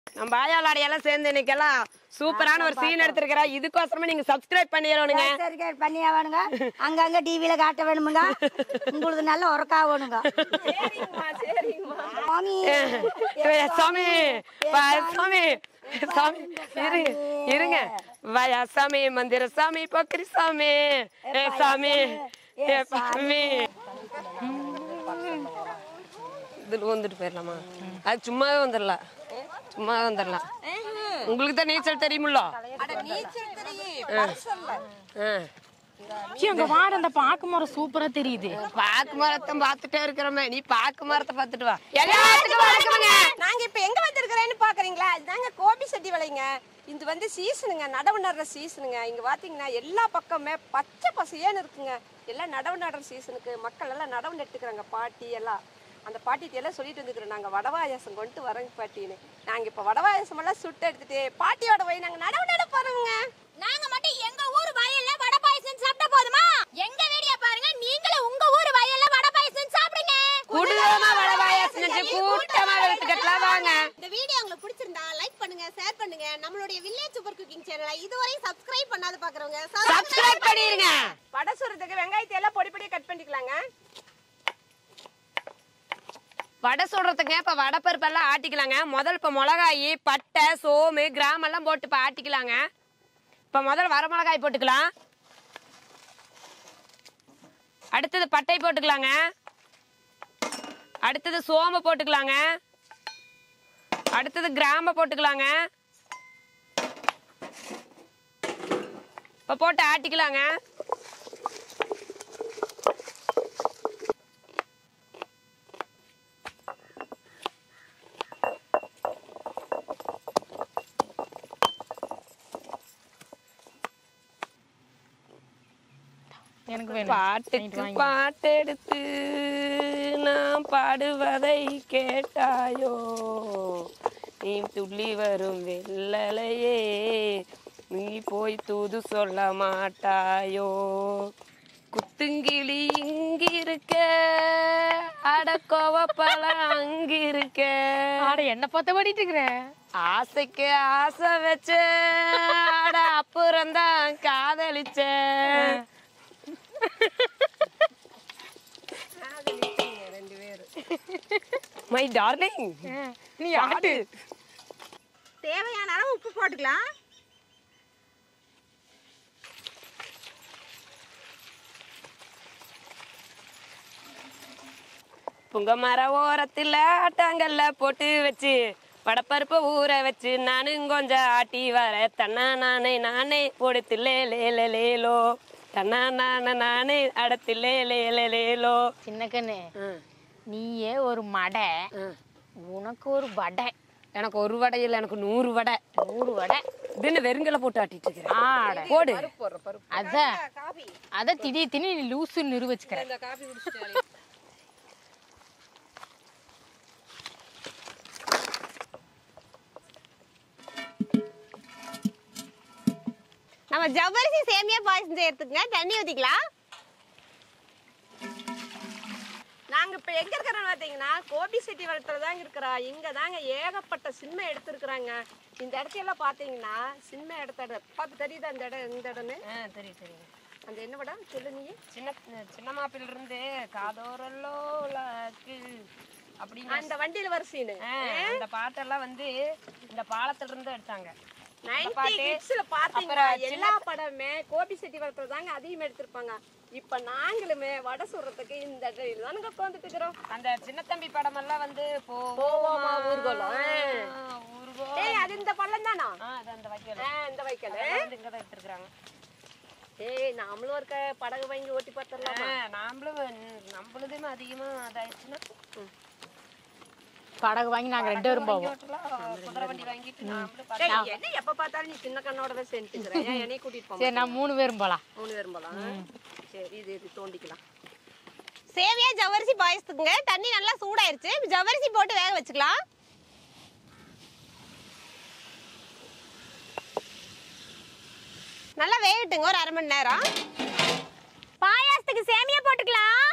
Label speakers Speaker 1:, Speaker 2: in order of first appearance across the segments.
Speaker 1: நம்ம ஆயாளாடையெல்லாம் சேர்ந்து இன்னைக்கெல்லாம் சூப்பரான ஒரு சீன் எடுத்திருக்கிறா இதுக்கோசரமா நீங்க சப்ஸ்கிரைப் பண்ணிடணுங்க
Speaker 2: சர்டிஃபிகேட் பண்ணியா வேணுங்க அங்கங்க டிவியில காட்ட வேணுமுங்க உங்களுக்கு நல்ல உறக்கா வேணுங்க சாமி
Speaker 1: ஏய், சாமி வா, சாமி சாமி இரு இருங்க வயா சாமி மந்திர சாமி பக்கரி சாமி ஏ சாமி ஏ சாமி இதுல வந்துட்டு போயிடலாமா அது சும்மாவே வந்துடலாம் சும்மாவே வந்துடலாம் உங்களுக்கு தான் நீச்சல் தெரியுமில்ல ஆ
Speaker 3: சீ, அங்க வாட அந்த பாக்கு மரம் சூப்பரா தெரியுது
Speaker 1: பாக்கு மரத்தை பார்த்துட்டே இருக்கிறோமே நீ பாக்கு மரத்தை பார்த்துட்டு வா எல்லாத்துக்கும் வணக்கமுங்க
Speaker 4: நாங்க இப்ப எங்க வந்திருக்கிறேன்னு பாக்குறீங்களா இதுதாங்க கோபி செட்டி வலைங்க இது வந்து சீசனுங்க நடவு நடுற சீசனுங்க இங்க பாத்தீங்கன்னா எல்லா பக்கமே பச்சை பசையேன்னு இருக்குங்க எல்லாம் நடவு நடுற சீசனுக்கு மக்கள் எல்லாம் நடவு நட்டுக்கிறாங்க பாட்டி எல்லாம் அந்த பாட்டிட்டு எல்லாம் சொல்லிட்டு வந்துக்கிறோம் நாங்க வடவாயாசம் கொண்டு வரோங்க பாட்டின்னு நாங்க இப்ப வடவாயாசம் எல்லாம் சுட்டு எடுத்துட்டு பாட்டியோட போய் நாங்க நடவு நட போறோங்க
Speaker 5: நாங்க மட்டும் எங்க ஊர் வயல்ல வடை பாயசம் சாப்பிட்டா போதுமா எங்க வீடியோ பாருங்க நீங்களும் உங்க ஊர் வயல்ல வடை பாயசம் சாப்பிடுங்க
Speaker 1: குடுதலமா வட பாயாசம் செஞ்சு கூட்டமா வெளுத்துக்கட்டலாம் வாங்க
Speaker 5: இந்த வீடியோ உங்களுக்கு பிடிச்சிருந்தா லைக் பண்ணுங்க ஷேர் பண்ணுங்க நம்மளுடைய வில்லேஜ் சூப்பர் குக்கிங் சேனலை இதுவரை சப்ஸ்கிரைப் பண்ணாத பாக்குறவங்க
Speaker 1: சப்ஸ்கிரைப் பண்ணிருங்க
Speaker 4: வடை சுடுறதுக்கு வெங்காயத்தை எல்லாம் பொடி பொடியா கட் பண்ணிக்கலாங்க
Speaker 1: வடை சுடுறதுக்கு இப்ப வடை பருப்பெல்லாம் ஆட்டிக்கலாங்க முதல்ல இப்ப மிளகாய் பட்டை சோம்பு கிராம் எல்லாம் போட்டு இப்ப ஆட்டிக்கலாங்க இப்ப முதல்ல வர மிளகாய் போட்டுக்கலாம் அடுத்தது பட்டை போட்டுக்கலாங்க அடுத்தது சோம்பு போட்டுக்கலாங்க அடுத்தது கிராம்பை போட்டுக்கலாங்க இப்ப போட்டு ஆட்டிக்கலாங்க
Speaker 3: எனக்கு வேணும்
Speaker 1: பாட்டுக்கு பாட்டெடுத்து நான் பாடுவதை கேட்டாயோ நீ துள்ளி வரும் வெள்ளலையே நீ போய் தூது சொல்ல மாட்டாயோ குத்துங்கிளி இங்கிருக்க அடக்கோவப்பழம் அங்கிருக்க
Speaker 3: ஆட என்ன பார்த்து பாடிட்டு இருக்கிறேன்
Speaker 1: ஆசைக்கு ஆசை வச்ச அட அப்புறம் தான் காதலிச்ச மை டார்லிங்
Speaker 3: நீ ஆடு
Speaker 4: தேவையான அளவு உப்பு போட்டுக்கலாம்
Speaker 1: புங்க மர ஓரத்துல ஆட்டாங்கல்ல போட்டு வச்சு வடப்பருப்பை ஊற வச்சு நானும் கொஞ்சம் ஆட்டி வர தன்னா நானே நானே போடுத்து லே லே லே லேலோ தன்னா நானே நானே அடத்து லே லே லே லேலோ
Speaker 3: சின்ன கண்ணு நீயே ஒரு மடை உனக்கு ஒரு வடை
Speaker 1: எனக்கு ஒரு வடை இல்லை எனக்கு நூறு வடை
Speaker 3: நூறு வடை
Speaker 1: இதுன்னு வெறுங்கல போட்டு ஆட்டிட்டு இருக்கிறேன்
Speaker 3: ஆட
Speaker 1: போடு
Speaker 3: அத அத திடீர் திடீர் நீ லூசு நிறு வச்சுக்கிற
Speaker 4: நம்ம ஜவ்வரிசி சேமியா பாயசம் செய்யறதுக்குங்க தண்ணி ஊத்திக்கலாம் நாங்க இப்ப எங்க இருக்கிறோம் பாத்தீங்கன்னா கோபி செட்டி வளத்துல தாங்க இருக்கிறா இங்க தாங்க ஏகப்பட்ட சின்மை எடுத்திருக்கிறாங்க இந்த இடத்தையெல்லாம் பாத்தீங்கன்னா சின்மை எடுத்த பார்த்து தெரியுதா இந்த இடம் இந்த இடம்னு
Speaker 1: தெரியும் தெரியும்
Speaker 4: அந்த என்ன படம் சொல்லு நீ
Speaker 1: சின்ன சின்ன மாப்பிள்ள இருந்து காதோரல்லோ லாக்கு அப்படின்னு
Speaker 4: அந்த வண்டியில வர சீனு
Speaker 1: ஆ, அந்த பாட்டெல்லாம் வந்து இந்த பாலத்துல இருந்து எடுத்தாங்க
Speaker 4: நைன்டி கிட்ஸ்ல பாத்தீங்கன்னா எல்லா படமே கோபி செட்டி வளத்துல தாங்க அதிகமா எடுத்திருப்பாங்க இப்ப நாங்களுமே வடை சுடுறதுக்கு இந்த இடத்துல தானுங்க உட்காந்துட்டு இருக்கிறோம்
Speaker 1: அந்த சின்ன தம்பி படம் எல்லாம் வந்து
Speaker 4: போவோமா ஊர்வலம்
Speaker 1: ஊர்வலம்
Speaker 4: ஏய் அது இந்த பள்ளம் தானா
Speaker 1: ஆ, அது அந்த வைக்கல
Speaker 4: இந்த வைக்கல
Speaker 1: வந்து இங்க தான் எடுத்துருக்காங்க
Speaker 4: ஏய் நாமளும் இருக்க படகு வாங்கி ஓட்டி பார்த்துடலாமா
Speaker 1: நாமளும் நம்மளுதுமே அதிகமா இதாயிடுச்சுன்னா
Speaker 3: படகு வாங்கி நாங்க ரெண்டு பேரும் போவோம்
Speaker 1: குதிரை வண்டி வாங்கிட்டு நாமளும்
Speaker 4: ஏய், என்ன எப்ப பார்த்தாலும் நீ சின்ன கண்ணோட தான் செஞ்சுக்கிற ஏன் என்னைய கூட்டிட்டு போக
Speaker 3: சரி நான் மூணு பேரும் போலாம்
Speaker 4: மூணு பேரும் போலாம் சரி இது இது தோண்டிக்கலாம் சேவியா ஜவ்வரிசி பாயசத்துக்குங்க தண்ணி நல்லா சூடாயிருச்சு ஜவ்வரிசி போட்டு வேக வச்சுக்கலாம் நல்லா வேகட்டுங்க ஒரு அரை மணி நேரம் பாயாசத்துக்கு சேமியா போட்டுக்கலாம்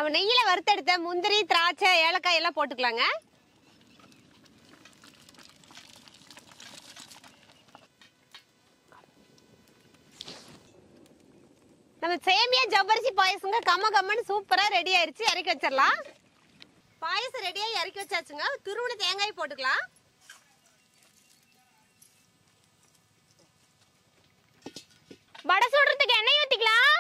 Speaker 6: நம்ம நெய்யில வறுத்தெடுத்த முந்திரி திராட்சை ஏலக்காய் எல்லாம் போட்டுக்கலாங்க நம்ம சேமியா ஜவ்வரிசி பாயசங்க கம்ம கம்மன்னு சூப்பரா ரெடி ஆயிருச்சு இறக்கி வச்சிடலாம் பாயசம் ரெடியாகி இறக்கி வச்சாச்சுங்க துருவன தேங்காய் போட்டுக்கலாம்
Speaker 5: வடை சுடுறதுக்கு எண்ணெய் ஊத்திக்கலாம்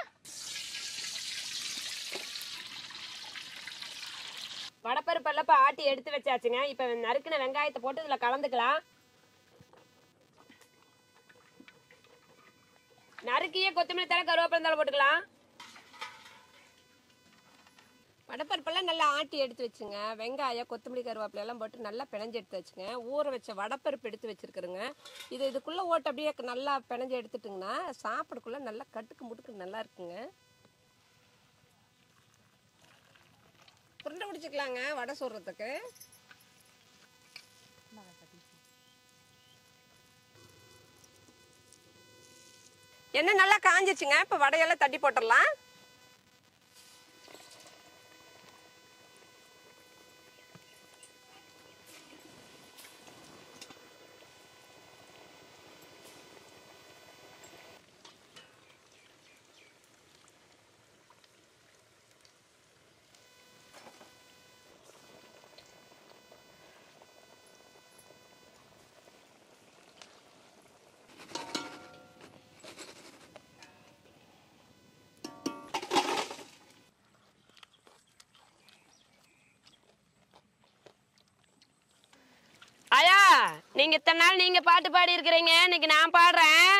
Speaker 1: வடப்பருப்பெல்லாம் இப்போ ஆட்டி எடுத்து வச்சாச்சுங்க இப்போ நறுக்கின வெங்காயத்தை போட்டு இதில் கலந்துக்கலாம் நறுக்கிய கொத்தமல்லி தலை கருவேப்பிலை தலை போட்டுக்கலாம்
Speaker 4: வடப்பருப்பெல்லாம் நல்லா ஆட்டி எடுத்து வச்சுங்க வெங்காயம் கொத்தமல்லி கருவேப்பிலை எல்லாம் போட்டு நல்லா பிணைஞ்சு எடுத்து வச்சுங்க ஊற வச்ச வடப்பருப்பு எடுத்து வச்சிருக்கிறேங்க இது இதுக்குள்ளே ஓட்டு அப்படியே நல்லா பிணைஞ்சு எடுத்துட்டுங்கன்னா சாப்பிடக்குள்ள நல்லா கட்டுக்கு முட்டுக்கு நல்லா இருக்குங்க உருண்டை பிடிச்சிக்கலாங்க வடை சுடுறதுக்கு எண்ணெய் நல்லா காஞ்சிச்சுங்க இப்போ வடையெல்லாம் தட்டி போட்டுடலாம்
Speaker 1: ஐயா நீங்க இத்தனை நாள் நீங்க பாட்டு பாடி இருக்கிறீங்க இன்னைக்கு நான் பாடுறேன்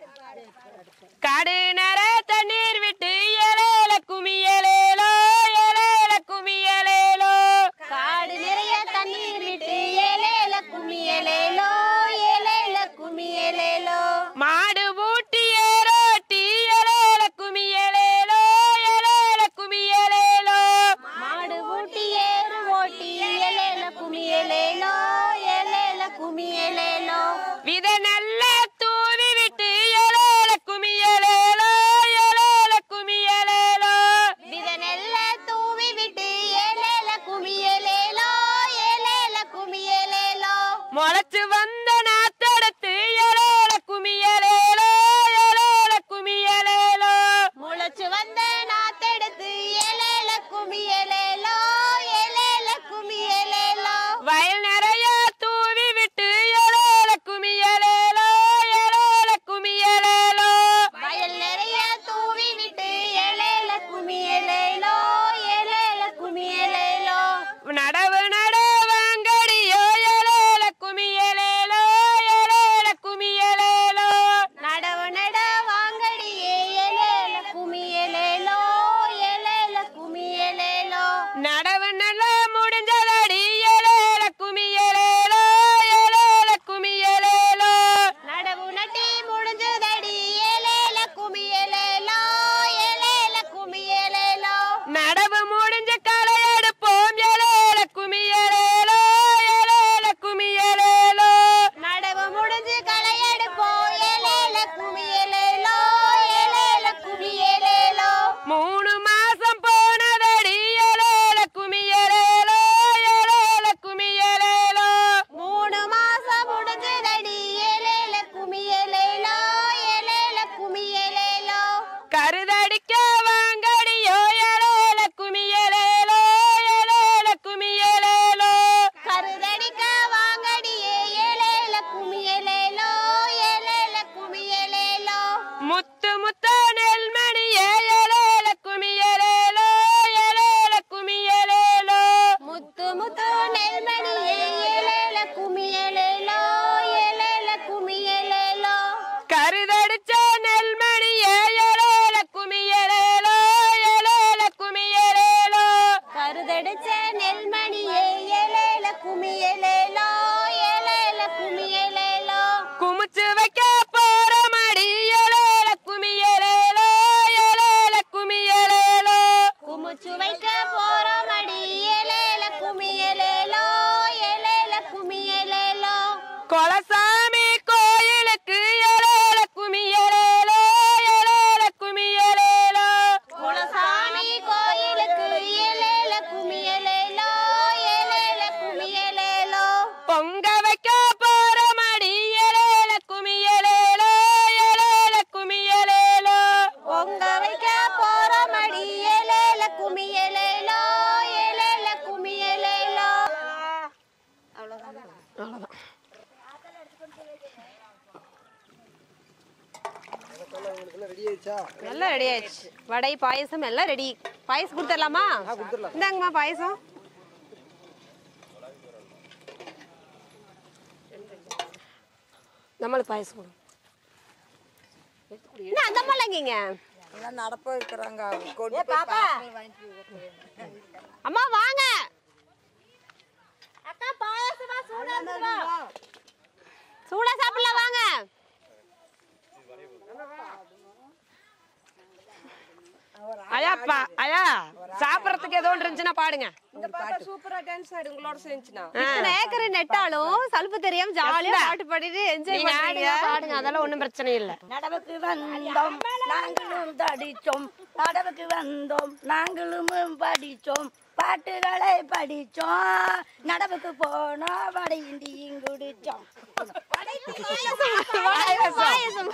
Speaker 1: காடு நர தண்ணீர் விட்டு ஏலேல குமியலேலோ ஏலேல குமியலேலோ
Speaker 6: காடு நிறைய தண்ணீர் விட்டு ஏலேல குமியலேலோ ஏலேல குமியலேலோ
Speaker 1: மாடு பூட்டி ஏரோட்டி ஏலேல குமியலேலோ ஏலேல குமியலேலோ
Speaker 6: மாடு ஊட்டி ஏறு ஓட்டி ஏலேல குமியலேலோ ஏலேல குமியலேலோ
Speaker 1: வித நல்ல தூவி விட்டு ஏலேல குமியலேலோ ஏலேல குமியலேலோ
Speaker 6: வித நெல்ல தூவி விட்டு ஏலேல குமியலேலோ ஏலேல குமியலேலோ
Speaker 1: முளைச்சு வந்த நாத்தெடுத்து ஏலேல குமியலேலோ ஏலேல குமியலேலோ
Speaker 6: முளைச்சு வந்த நாத்தெடுத்து ஏலேல குமியலேலோ ஏலேல குமியலேலோ
Speaker 1: வயல் நிறைய தூவி விட்டு ஏலேல குமியலேலோ ஏலேல குமியலேலோ
Speaker 6: வயல் நிறைய தூவி விட்டு ஏலேல குமியலேலோ ஏலேல குமியலேலோ
Speaker 1: நடவு நடவாங்கடியோ ஏலேல குமியலேலோ ஏலேல குமியலேலோ
Speaker 6: நடவு நட வாங்கடியே ஏலேல குமியலேலோ ஏலேல குமியலேலோ
Speaker 1: நடவு நல்ல முடிஞ்சதடி ஏலேல குமியலேலோ ஏலேல குமியலேலோ
Speaker 6: நடவு நட்டி முடிஞ்சதடி ஏலேல குமியலேலோ ஏலேல குமியலேலோ
Speaker 1: நடவு முடிஞ்ச களை எடுப்போம் ஏலேல குமியலேலோ ஏலேல குமியலேலோ
Speaker 6: நடவு முடிஞ்சு களை எடுப்போம் ஏலேல குமியலேலோ ஏலேல குமியலேலோ
Speaker 1: மூணு மாசம் போனதடி ஏலேல குமியலேலோ ஏலேல குமியலேலோ
Speaker 6: மூணு மாசம் முடிஞ்சதடி ஏலேல குமியலேலோ ஏலேல குமியலேலோ
Speaker 1: கருதடிக்க வாங்கடியோ ஏலேல குமியலேலோ ஏலேல குமியலேலோ
Speaker 6: கருதடிக்க வாங்கடியே ஏலேல குமியலேலோ ஏலேல குமியலேலோ
Speaker 1: முத்து முத்த நெல்மணியே ஏலேல குமியலேலோ ஏலேல குமியலேலோ
Speaker 6: முத்து முத்து நெல்மணியே ஏலேல குமியலேலோ ஏலேல குமியலேலோ
Speaker 1: கருதடிச்ச நெல்மணியே ஏலேல குமியலேலோ ஏலேல குமியலேலோ
Speaker 6: கருதடிச்ச நெல்மணியே ஏலேல குமியலேலோ ஏலேல குமியலேலோ
Speaker 1: குமிச்சு வைக்க போற மடி ஏலேல குமியலேலோ ஏலேல குமியலேலோ
Speaker 6: குமுச்சு வைக்க போறோமடி ஏலேல குமியலேலோ ஏலேல குமியலேலோ
Speaker 1: கொலசாமி கோயிலுக்கு ஏலேல குமியலேலோ ஏலேல குமியலேலோ
Speaker 6: குலசாமி கோயிலுக்கு ஏலேல
Speaker 1: வைக்க போற மடி ஏலேல குமி ஏலேலோ ஏலேல குமி ஏலேலோ
Speaker 6: பொங்க வைக்க போற மடி ஏலேல குமி ஏலேலோ ஏலேல குமி ஏலேலோ எல்லாம் ரெடி ஆயிடுச்சு வடை பாயசம் எல்லாம் ரெடி பாயசம் கொடுத்துடலாமா இந்தாங்கம்மா பாயசம்
Speaker 1: நம்மளுக்கு பாயசம் கொடு
Speaker 6: என்ன அந்த மாதிரிங்க
Speaker 7: நடப்ப இருக்கிறாங்க கொண்டு
Speaker 2: ஏ பாப்பா
Speaker 6: அம்மா வாங்க
Speaker 5: அக்கா பாயாசமா சூடா
Speaker 6: சூடா சாப்பிடலாம் வாங்க
Speaker 1: ஐயா பா ஐயா சாப்பிடறதுக்கு ஏதோ ஒன்று இருந்துச்சுன்னா பாடுங்க
Speaker 4: இந்த பாப்பா சூப்பரா டான்ஸ் ஆடு உங்களோட சேர்ந்துச்சுனா
Speaker 6: இத்தனை ஏக்கர் நெட்டாலும் சலுப்பு தெரியாம ஜாலியா பாட்டு பாடிட்டு என்ஜாய்
Speaker 1: நீங்க
Speaker 6: பண்றீங்க
Speaker 1: ஆடுங்க பாடுங்க அதெல்லாம் ஒண்ணும் பிரச்சனை இல்ல
Speaker 2: நடவுக்கு வந்தோம் நாங்களும் தடிச்சோம் நடவுக்கு வந்தோம் நாங்களும் படிச்சோம் பாட்டுகளை படிச்சோம் நடவுக்கு போனோம் வடையிண்டியும் குடிச்சோம்
Speaker 6: பாயசம்.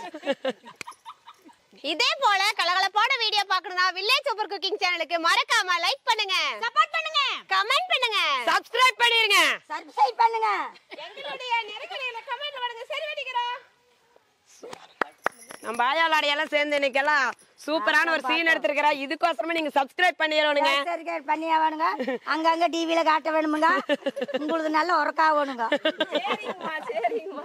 Speaker 6: இதே போல கலகலப்பான வீடியோ பார்க்கணும்னா வில்லேஜ் சூப்பர் குக்கிங் சேனலுக்கு மறக்காம லைக் பண்ணுங்க சப்போர்ட் பண்ணுங்க கமெண்ட் பண்ணுங்க
Speaker 1: சப்ஸ்கிரைப் பண்ணிருங்க
Speaker 2: சப்ஸ்கிரைப் பண்ணுங்க
Speaker 4: எங்களுடைய நெருக்கடியில கமெண்ட்ல பண்ணுங்க சரி வெடிக்கிறோம்
Speaker 1: நம்ம ஆயாளாடையெல்லாம் சேர்ந்து இன்னைக்கெல்லாம் சூப்பரான ஒரு சீன் எடுத்திருக்கிறா இதுக்கோசரமா நீங்க சப்ஸ்கிரைப் பண்ணிடணுங்க
Speaker 2: சப்ஸ்கிரைப் பண்ணியா வேணுங்க அங்கங்க டிவியில காட்ட வேணுமுங்க உங்களுக்கு நல்ல உறக்கா வேணுங்க
Speaker 4: சரிங்கம்மா சரிங்கம்மா